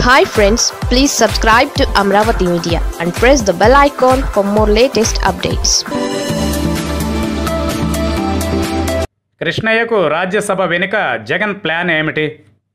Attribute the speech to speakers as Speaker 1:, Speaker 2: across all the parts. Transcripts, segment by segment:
Speaker 1: hi friends please subscribe to Amaravati media and press the bell icon for more latest updates
Speaker 2: కృష్ణయ్యకు రాజ్యసభ వెనుక Jagan plan ఏమిటి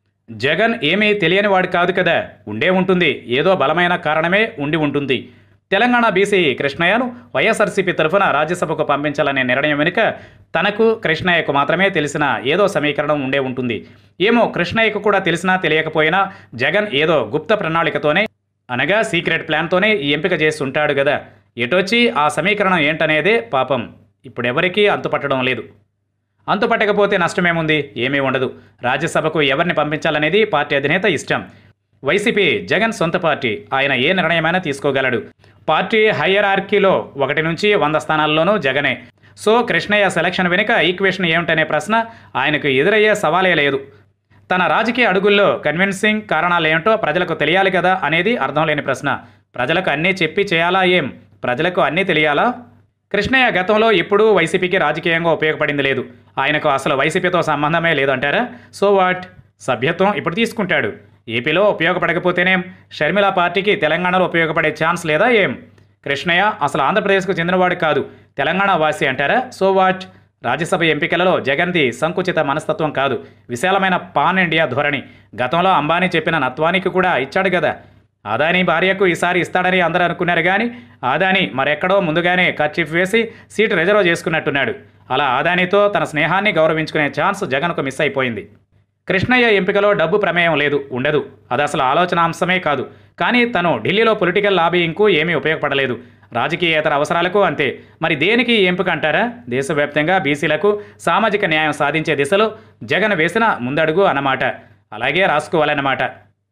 Speaker 2: జగన్ ఏమీ తెలియని వాడు కాదు కదా ఉండే ఉంటుంది ఏదో బలమైన కారణమే ఉండి ఉంటుంది తెలంగాణ బీసీ కృష్ణయ్యను వైఎస్ఆర్సీపీ తరఫున రాజ్యసభకు పంపించాలనే నిర్ణయం వెనుక తనకు కృష్ణయ్యకు మాత్రమే తెలిసిన ఏదో సమీకరణం ఉండే ఉంటుంది ఏమో కృష్ణయ్యకు కూడా తెలిసినా తెలియకపోయినా జగన్ ఏదో గుప్త ప్రణాళికతోనే అనగా సీక్రెట్ ప్లాన్తోనే ఈ ఎంపిక చేసి ఉంటాడు కదా ఎటొచ్చి ఆ సమీకరణం ఏంటనేదే పాపం ఇప్పుడెవరికీ అంతుపట్టడం లేదు అంతుపట్టకపోతే నష్టమేముంది ఏమీ ఉండదు రాజ్యసభకు ఎవరిని పంపించాలనేది పార్టీ అధినేత ఇష్టం వైసీపీ జగన్ సొంత పార్టీ ఆయన ఏ నిర్ణయమైనా తీసుకోగలడు పార్టీ హయ్యరార్కీలో ఒకటి నుంచి వంద స్థానాల్లోనూ జగనే సో కృష్ణయ్య సెలక్షన్ వెనుక ఈక్వేషన్ ఏమిటనే ప్రశ్న ఆయనకు ఎదురయ్యే సవాలే లేదు తన రాజకీయ అడుగుల్లో కన్విన్సింగ్ కారణాలు ఏమిటో ప్రజలకు తెలియాలి కదా అనేది అర్థం లేని ప్రశ్న ప్రజలకు అన్నీ చెప్పి చేయాలా ఏం ప్రజలకు అన్నీ తెలియాలా కృష్ణయ్య గతంలో ఎప్పుడూ వైసీపీకి రాజకీయంగా ఉపయోగపడింది లేదు ఆయనకు అసలు వైసీపీతో సంబంధమే లేదంటారా సో వాట్ సభ్యత్వం ఇప్పుడు తీసుకుంటాడు ఏపీలో ఉపయోగపడకపోతేనేం షర్మిల పార్టీకి తెలంగాణలో ఉపయోగపడే ఛాన్స్ లేదా ఏం కృష్ణయ్య అసలు ఆంధ్రప్రదేశ్కు చెందినవాడు కాదు తెలంగాణ వాసి అంటారా సో వాట్ రాజ్యసభ ఎంపికలలో జగన్ది సంకుచిత మనస్తత్వం కాదు విశాలమైన పాన్ ఇండియా ధోరణి గతంలో అంబానీ చెప్పిన నత్వానికి కూడా ఇచ్చాడు కదా ఆదాని భార్యకు ఈసారి ఇస్తాడని అందరూ అనుకున్నారు కానీ ఆదాని మరెక్కడో ముందుగానే కర్చీఫ్ వేసి సీటు రిజర్వ్ చేసుకున్నట్టున్నాడు అలా ఆదానితో తన స్నేహాన్ని గౌరవించుకునే ఛాన్స్ జగన్కు మిస్ అయిపోయింది కృష్ణయ్య ఎంపికలో డబ్బు ప్రమేయం లేదు ఉండదు అది అసలు ఆలోచనాంశమే కాదు కానీ తను ఢిల్లీలో పొలిటికల్ లాబీయింగ్కు ఏమీ ఉపయోగపడలేదు రాజకీయేతర అవసరాలకు అంతే మరి దేనికి ఈ ఎంపిక అంటారా దేశవ్యాప్తంగా బీసీలకు సామాజిక న్యాయం సాధించే దిశలో జగన్ వేసిన ముందడుగు అన్నమాట అలాగే రాసుకోవాలన్నమాట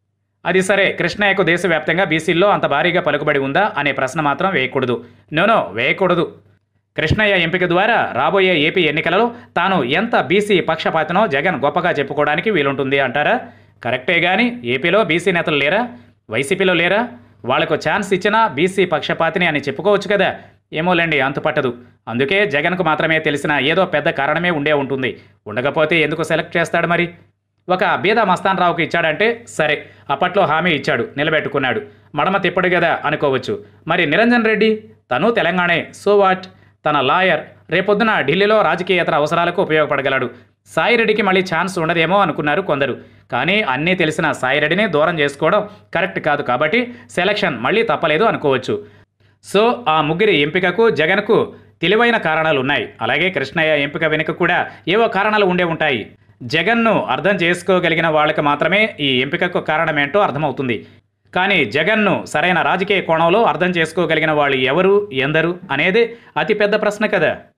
Speaker 2: అది సరే కృష్ణయ్యకు దేశవ్యాప్తంగా బీసీల్లో అంత భారీగా పలుకుబడి ఉందా అనే ప్రశ్న మాత్రం వేయకూడదు నోనో వేయకూడదు కృష్ణయ్య ఎంపిక ద్వారా రాబోయే ఏపీ ఎన్నికలలో తాను ఎంత బీసీ పక్షపాతనో జగన్ గొప్పగా చెప్పుకోవడానికి వీలుంటుంది అంటారా కరెక్టే కానీ ఏపీలో బీసీ నేతలు లేరా వైసీపీలో లేరా వాళ్లకు ఛాన్స్ ఇచ్చినా బీసీ పక్షపాతిని అని చెప్పుకోవచ్చు కదా ఏమోలేండి అంతుపట్టదు అందుకే జగన్కు మాత్రమే తెలిసిన ఏదో పెద్ద కారణమే ఉండే ఉంటుంది ఉండకపోతే ఎందుకు సెలెక్ట్ చేస్తాడు మరి ఒక బీద మస్తాన్ రావుకి ఇచ్చాడంటే సరే అప్పట్లో హామీ ఇచ్చాడు నిలబెట్టుకున్నాడు మడమ తిప్పడు కదా అనుకోవచ్చు మరి నిరంజన్ రెడ్డి తను తెలంగాణే సో వాట్ తన లాయర్ రేపొద్దున ఢిల్లీలో రాజకీయేతర అవసరాలకు ఉపయోగపడగలడు సాయిరెడ్డికి మళ్ళీ ఛాన్స్ ఉండదేమో అనుకున్నారు కొందరు కానీ అన్నీ తెలిసిన సాయిరెడ్డిని దూరం చేసుకోవడం కరెక్ట్ కాదు కాబట్టి సెలక్షన్ మళ్ళీ తప్పలేదు అనుకోవచ్చు సో ఆ ముగ్గురి ఎంపికకు జగన్కు తెలివైన కారణాలు ఉన్నాయి అలాగే కృష్ణయ్య ఎంపిక వెనుక కూడా ఏవో కారణాలు ఉండే ఉంటాయి జగన్ను అర్థం చేసుకోగలిగిన వాళ్ళకి మాత్రమే ఈ ఎంపికకు కారణమేంటో అర్థమవుతుంది కానీ జగన్ను సరైన రాజకీయ కోణంలో అర్థం చేసుకోగలిగిన వాళ్ళు ఎవరు ఎందరు అనేది అతిపెద్ద ప్రశ్న కదా